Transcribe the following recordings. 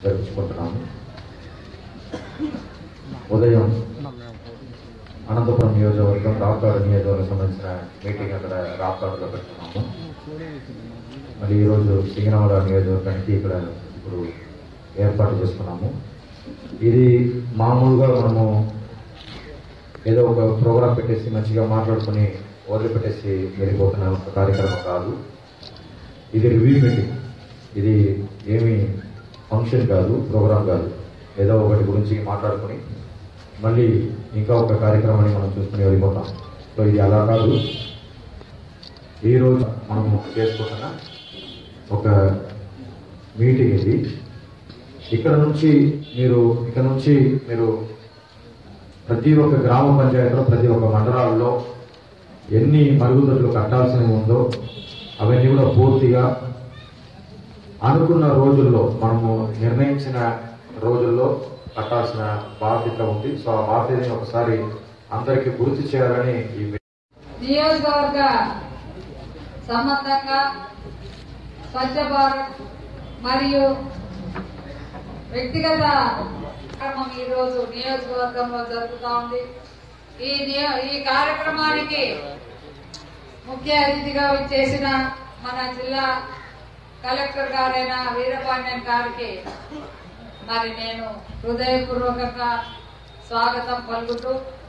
జరుపుకుంటున్నాము ఉదయం అనంతపురం నియోజకవర్గం రాప్తాడు నియోజకవర్గం సంబంధించిన మీటింగ్ అక్కడ రాప్తాడులో పెట్టుకున్నాము మళ్ళీ ఈరోజు సింగనమల నియోజకవర్గానికి ఇక్కడ ఇప్పుడు ఏర్పాటు చేసుకున్నాము ఇది మామూలుగా మనము ఏదో ఒక ప్రోగ్రాం పెట్టేసి మంచిగా మాట్లాడుకుని వదిలిపెట్టేసి వెళ్ళిపోతున్న ఒక కార్యక్రమం కాదు ఇది రివ్యూ మీటింగ్ ఇది ఏమి ఫంక్షన్ కాదు ప్రోగ్రాం కాదు ఏదో ఒకటి గురించి మాట్లాడుకుని మళ్ళీ ఇంకా ఒక కార్యక్రమాన్ని మనం చూసుకుని వెళ్ళిపోతాం సో ఇది అలా కాదు ఈరోజు మనము చేసుకుంటున్న ఒక మీటింగ్ ఇది ఇక్కడ నుంచి మీరు ఇక్కడ నుంచి మీరు ప్రతి ఒక్క గ్రామ పంచాయతీలో ప్రతి ఒక్క మండలాల్లో ఎన్ని మరుగుదొడ్లు కట్టాల్సినవి ఉందో అవన్నీ కూడా పూర్తిగా అనుకున్న రోజుల్లో మనము నిర్ణయించిన రోజుల్లో కట్టాల్సిన బాధ్యత ఉంది సో ఆ బాధ్యతని ఒకసారి అందరికీ గుర్తు చేయాలని ఈ నియోజకవర్గ సంబంధంగా స్వచ్ఛ భారత్ మరియు వ్యక్తిగత కార్యక్రమం ఈ రోజు నియోజకవర్గంలో జరుగుతూ ఉంది ఈ నియో- ఈ కార్యక్రమానికి ముఖ్య అతిథిగా చేసిన మన జిల్లా కలెక్టర్ గారైన వీరపాండ్యన్ గారికి మరి నేను హృదయపూర్వకంగా స్వాగతం పలుకుతూ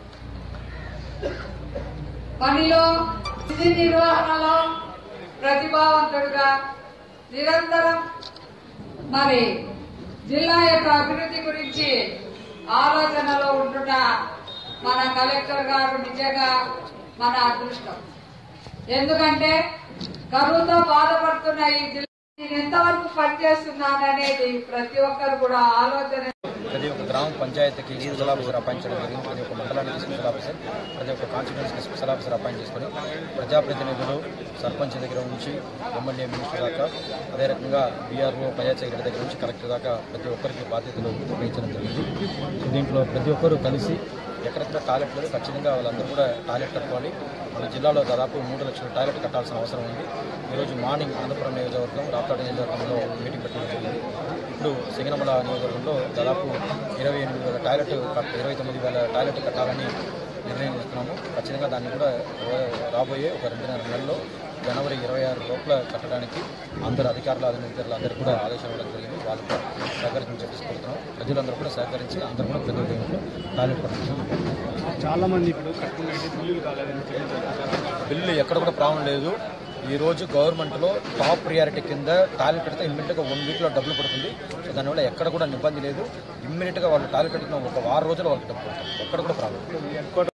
పనిలో విధి నిర్వహణలో ప్రతిభావంతుడిగా నిరంతరం మరి జిల్లా యొక్క అభివృద్ధి గురించి ఆలోచనలో ఉంటున్న మన కలెక్టర్ గారు నిజంగా మన అదృష్టం ఎందుకంటే కరువుతో బాధపడుతున్న ఈ జిల్లా నేను ఎంతవరకు పనిచేస్తున్నాననేది ప్రతి ఒక్కరు కూడా ఆలోచన ప్రతి ఒక్క గ్రామ పంచాయతీకి స్పెషల్ ఆఫీసర్ అపాయింట్ చేయడం జరిగింది ప్రతి ఒక్క మండలానికి స్పెషల్ ఆఫీసర్ ప్రతి ఒక్క కాన్స్టిట్యూన్సీకి స్పెషల్ ఆఫీసర్ అపాయింట్ చేసుకొని ప్రజాప్రతినిధులు సర్పంచ్ దగ్గర నుంచి ఎమ్మెల్యే మినిస్టర్ దాకా అదే రకంగా బీఆర్ఓ పంచాయతీ సెక్రటరీ దగ్గర నుంచి కలెక్టర్ దాకా ప్రతి ఒక్కరికి బాధ్యతలు నిర్వహించడం జరిగింది సో దీంట్లో ప్రతి ఒక్కరూ కలిసి ఎక్కడెక్కడ టాయిలెట్ లేదు ఖచ్చితంగా వాళ్ళందరూ కూడా టాయిలెట్ కట్టుకోవాలి మన జిల్లాలో దాదాపు మూడు లక్షల టాయిలెట్ కట్టాల్సిన అవసరం ఉంది ఈరోజు మార్నింగ్ అనంతపురం నియోజకవర్గం రాప్తాడు నియోజకవర్గంలో మీటింగ్ పెట్టడం జరిగింది ఇప్పుడు సింగనమల నియోజకవర్గంలో దాదాపు ఇరవై ఎనిమిది వేల టాయిలెట్ కట్- ఇరవై తొమ్మిది వేల టాయిలెట్ కట్టాలని నిర్ణయం తీసుకున్నాము ఖచ్చితంగా దాన్ని కూడా రాబోయే ఒక రెండున్నర నెలల్లో జనవరి ఇరవై ఆరు లోపల కట్టడానికి అందరు అధికారులు అధికారులు అందరూ కూడా ఆదేశాలు ఇవ్వడం జరిగింది వాళ్ళు కూడా సహకరించి చెప్పేసుకుంటున్నాం ప్రజలందరూ కూడా సహకరించి అందరూ కూడా ప్రతి ఒక్క ఇంట్లో టాయిలెట్ కట్టించాం చాలా మంది ఇప్పుడు కట్టుకునే బిల్లులు కాలేదని తెలియజేస్తారు బిల్లు ఎక్కడ కూడా ప్రాబ్లం లేదు ఈ రోజు గవర్నమెంట్ లో టాప్ ప్రియారిటీ కింద టాయిలెట్ కడితే ఇమ్మీడియట్ గా వన్ వీక్ లో డబ్బులు పడుతుంది సో దానివల్ల ఎక్కడ కూడా ఇబ్బంది లేదు ఇమ్మీడియట్ గా వాళ్ళు టాయిలెట్ కట్టిన ఒక వారం రోజులు వాళ్ళకి డబ్బులు పడుతుంది ఎక్కడ కూడా ప్రాబ్లం హెడ్